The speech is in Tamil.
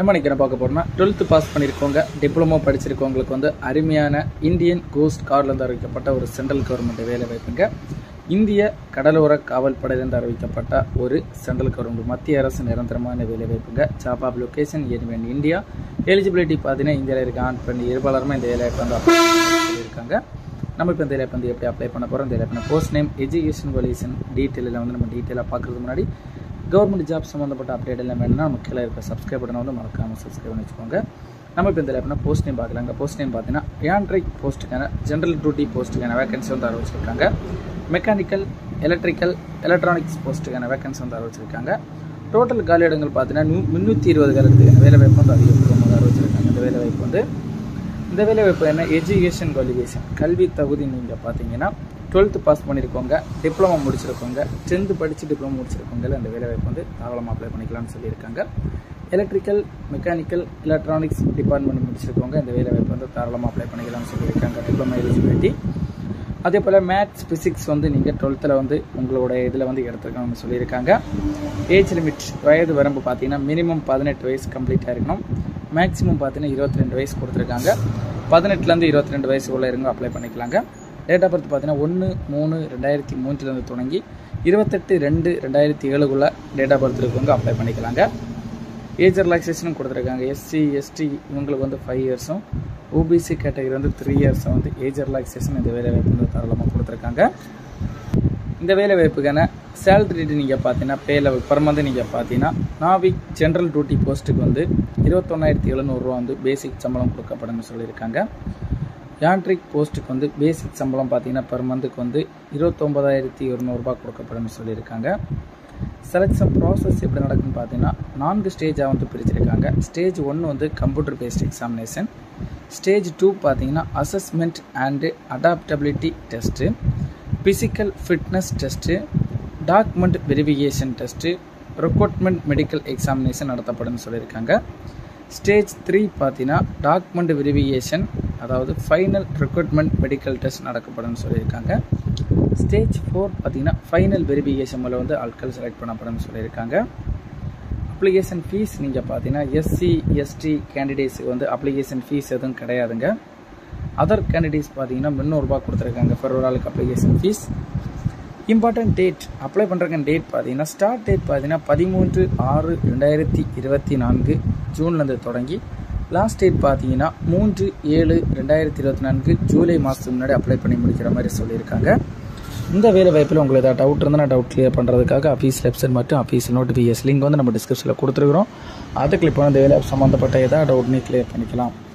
நம்ம இன்னைக்கு என்ன பார்க்க போறோம்னா டுவெல்த்து பாஸ் பண்ணியிருக்கவங்க டிப்ளமோ படிச்சிருக்கவங்களுக்கு வந்து அருமையான இந்தியன் கோஸ்ட் கார்லேருந்து அறிவிக்கப்பட்ட ஒரு சென்ட்ரல் கவர்மெண்ட் வேலை வாய்ப்புங்க இந்திய கடலோர காவல் படையிலிருந்து அறிவிக்கப்பட்ட ஒரு சென்ட்ரல் கவர்மெண்ட் மத்திய அரசு நிரந்தரமான வேலை வாய்ப்புங்க job of location anyone India eligibility பார்த்தீங்கன்னா இந்தியாவில் இருக்க ஆண் பெண் இருபாலருமே இந்த வேலை வாய்ப்பு வந்து apply பண்ண சொல்லியிருக்காங்க நம்ம இப்போ இந்த வேலை வந்து எப்படி அப்ளை பண்ண போகிறோம் இந்த வேலை பண்ண போஸ்ட் நேம் எஜுகேஷன் குவாலிஃபிகேஷன் டீட்டெயிலில் வந்து நம்ம டீட்டெயிலாக பார்க்குறதுக்கு முன்னாடி கவர்மெண்ட் ஜாப் சம்மந்தப்பட்ட அப்டேட் எல்லாம் வேணும்னா நம்ம கீழே இருக்க சப்ஸ்கிரைப் பட்டனை வந்து மறக்காமல் சப்ஸ்கிரைப் பண்ணி வச்சுக்கோங்க நம்ம இப்போ இந்த லேப்னா போஸ்ட் நேம் பார்க்கலாம் அங்கே போஸ்ட் நேம் பார்த்தீங்கன்னா யான்ட்ரிக் போஸ்ட்டுக்கான ஜென்ரல் டியூட்டி போஸ்ட்டுக்கான வேகன்சி வந்து அறிவிச்சிருக்காங்க மெக்கானிக்கல் எலக்ட்ரிக்கல் எலக்ட்ரானிக்ஸ் போஸ்ட்டுக்கான வேகன்சி வந்து அறிவிச்சிருக்காங்க டோட்டல் காலி இடங்கள் பார்த்தீங்கன்னா நூ முந்நூற்றி இருபது காலத்துக்கான வேலை வாய்ப்பு வந்து அதிகமாக அறிவிச்சிருக்காங்க இந்த வேலை வாய்ப்பு வந்து இந்த வேலை வாய்ப்பு என்ன எஜுகேஷன் குவாலிஃபிகேஷன் கல்வி தகுதி நீங்கள் பார்த்தீங்கன்னா டுவெல்த்து பாஸ் பண்ணியிருக்கவங்க டிப்ளமோ முடிச்சிருக்கவங்க டென்த்து படித்து டிப்ளமோ முடிச்சிருக்கவங்க அந்த வேலை வாய்ப்பு வந்து தாராளமாக அப்ளை பண்ணிக்கலாம்னு சொல்லியிருக்காங்க எலக்ட்ரிக்கல் மெக்கானிக்கல் எலக்ட்ரானிக்ஸ் டிபார்ட்மெண்ட் முடிச்சிருக்கவங்க இந்த வேலை வாய்ப்பு வந்து தாராளமாக அப்ளை பண்ணிக்கலாம்னு சொல்லியிருக்காங்க டிப்ளமோ எலிஜிபிலிட்டி அதே போல் மேத்ஸ் ஃபிசிக்ஸ் வந்து நீங்கள் டுவெல்த்தில் வந்து உங்களோட இதில் வந்து எடுத்துருக்கணும்னு சொல்லியிருக்காங்க ஏஜ் லிமிட் வயது வரம்பு பார்த்தீங்கன்னா மினிமம் பதினெட்டு வயசு கம்ப்ளீட்டாக இருக்கணும் மேக்ஸிமம் பார்த்தீங்கன்னா இருபத்தி ரெண்டு வயசு கொடுத்துருக்காங்க பதினெட்டுலேருந்து இருபத்தி ரெண்டு வயசு உள்ள இருங்க அப்ளை பண்ணிக்கலாங்க டேட் ஆஃப் பர்த் பார்த்தீங்கன்னா ஒன்று மூணு ரெண்டாயிரத்தி மூன்றுலேருந்து தொடங்கி இருபத்தெட்டு ரெண்டு ரெண்டாயிரத்தி ஏழுக்குள்ள டேட் ஆஃப் பர்த் இருக்கவங்க அப்ளை பண்ணிக்கலாங்க ஏஜ் ரிலாக்ஸேஷனும் கொடுத்துருக்காங்க எஸ்சி எஸ்டி இவங்களுக்கு வந்து ஃபைவ் இயர்ஸும் ஓபிசி கேட்டகரி வந்து த்ரீ இயர்ஸும் வந்து ஏஜ் ரிலாக்ஸேஷன் இந்த வேலை வாய்ப்பு வந்து தாராளமாக கொடுத்துருக்காங்க இந்த வேலை வாய்ப்புக்கான சேலரி நீங்கள் பார்த்தீங்கன்னா பே லெவல் பர் மந்த் நீங்கள் பார்த்தீங்கன்னா நாவிக் ஜென்ரல் டியூட்டி போஸ்ட்டுக்கு வந்து இருபத்தொன்னாயிரத்தி எழுநூறுவா வந்து பேசிக் சம்பளம் கொடுக்கப்படும்னு சொல்லியிருக்காங்க யான்ட்ரிக் போஸ்ட்டுக்கு வந்து பேசிக் சம்பளம் பார்த்தீங்கன்னா பர் மந்த்துக்கு வந்து இருபத்தொம்பதாயிரத்தி இரநூறுபா கொடுக்கப்படும்னு சொல்லியிருக்காங்க செலெக்ஷன் ப்ராசஸ் எப்படி நடக்குன்னு பார்த்தீங்கன்னா நான்கு ஸ்டேஜாக வந்து பிரிச்சிருக்காங்க ஸ்டேஜ் ஒன்று வந்து computer based examination stage two பார்த்தீங்கன்னா assessment and adaptability test physical fitness test document verification test recruitment medical examination நடத்தப்படும்னு சொல்லியிருக்காங்க ஸ்டேஜ் த்ரீ பார்த்தீங்கன்னா டாக்குமெண்ட் வெரிஃபிகேஷன் அதாவது ஃபைனல் ரெக்ரூட்மெண்ட் மெடிக்கல் டெஸ்ட் நடக்கப்படும் சொல்லியிருக்காங்க ஸ்டேஜ் ஃபோர் பார்த்தீங்கன்னா ஃபைனல் வெரிஃபிகேஷன் மூலம் வந்து ஆட்கள் செலக்ட் பண்ணப்படும் சொல்லியிருக்காங்க அப்ளிகேஷன் ஃபீஸ் நீங்கள் பார்த்தீங்கன்னா எஸ்சி எஸ்டி கேண்டிடேட்ஸுக்கு வந்து அப்ளிகேஷன் ஃபீஸ் எதுவும் கிடையாதுங்க அதர் கேண்டிடேட்ஸ் பார்த்தீங்கன்னா முந்நூறுரூபா கொடுத்துருக்காங்க ஃபார் ஒரு ஆளுக்கு application fees important date apply பண்ணுறக்கு டேட் பார்த்தீங்கன்னா ஸ்டார்ட் டேட் பார்த்தீங்கன்னா பதிமூன்று ஆறு ரெண்டாயிரத்தி இருபத்தி நான்கு ஜூன்லேருந்து தொடங்கி லாஸ்ட் டேட் பார்த்தீங்கன்னா மூன்று ஏழு ரெண்டாயிரத்தி இருபத்தி நான்கு ஜூலை மாதத்துக்கு முன்னாடி அப்ளை பண்ணி முடிக்கிற மாதிரி சொல்லியிருக்காங்க இந்த வேலை வாய்ப்பில் உங்களுக்கு ஏதாவது டவுட் இருந்தால் டவுட் கிளியர் பண்ணுறதுக்காக அஃபீஸ் வெப்சைட் மற்றும் அஃபீஸ் நோட்டிஃபிகேஷன் லிங்க் வந்து நம்ம டிஸ்கிரிப்ஷனில் கொடுத்துருக்குறோம் அதை கிளிக் பண்ண இந்த வேலை சம்மந்தப்பட்ட ஏதாவது டவுட்னே கிளியர் பண்ணிக்கலாம்